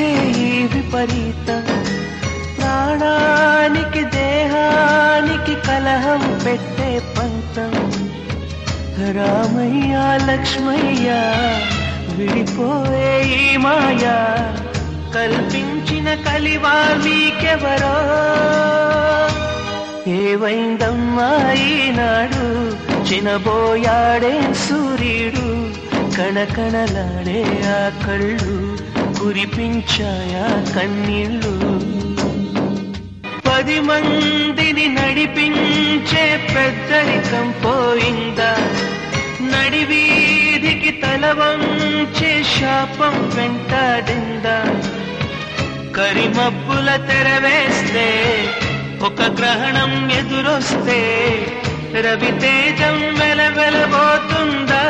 చేసే ఈ విపరీతం ప్రాణానికి దేహానికి కలహం పెట్టే పంతం రామయ్య లక్ష్మయ్య విడిపోయే ఈ మాయా కల్పించిన కలివా మీకెవరో ఏవైందమ్మా ఈనాడు చినబోయాడే సూర్యుడు కణకణలాడే ఆ కళ్ళు కురిపించాయా కన్నీళ్ళు పది మందిని నడిపించే పెద్దరికం పోయిందా నడివీధికి తల వంచే శాపం వెంటాడిందా కరిమబ్బుల తెరవేస్తే ఒక గ్రహణం ఎదురొస్తే రవితేజం వెలవెలబోతుందా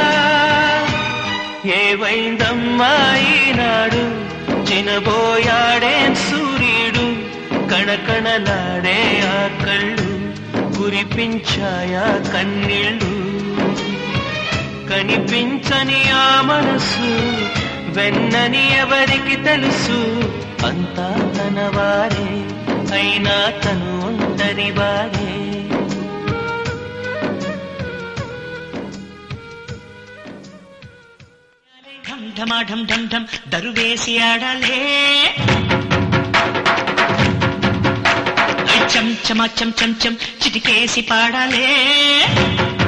ఏవైందమ్మా ఈనాడు చినబోయాడే సూర్యుడు కణకణలాడే ఆ కళ్ళు కురిపించాయా కన్నీళ్ళు కనిపించని ఆ మనసు వెన్నని ఎవరికి తెలుసు అంతా తన వారే అయినా తను ఒంటరి వారే ఢం ఢమా ఢం ఢం ఢం దరువేసి ఆడాలే చం చమా చం చం చం చిటికేసి పాడాలే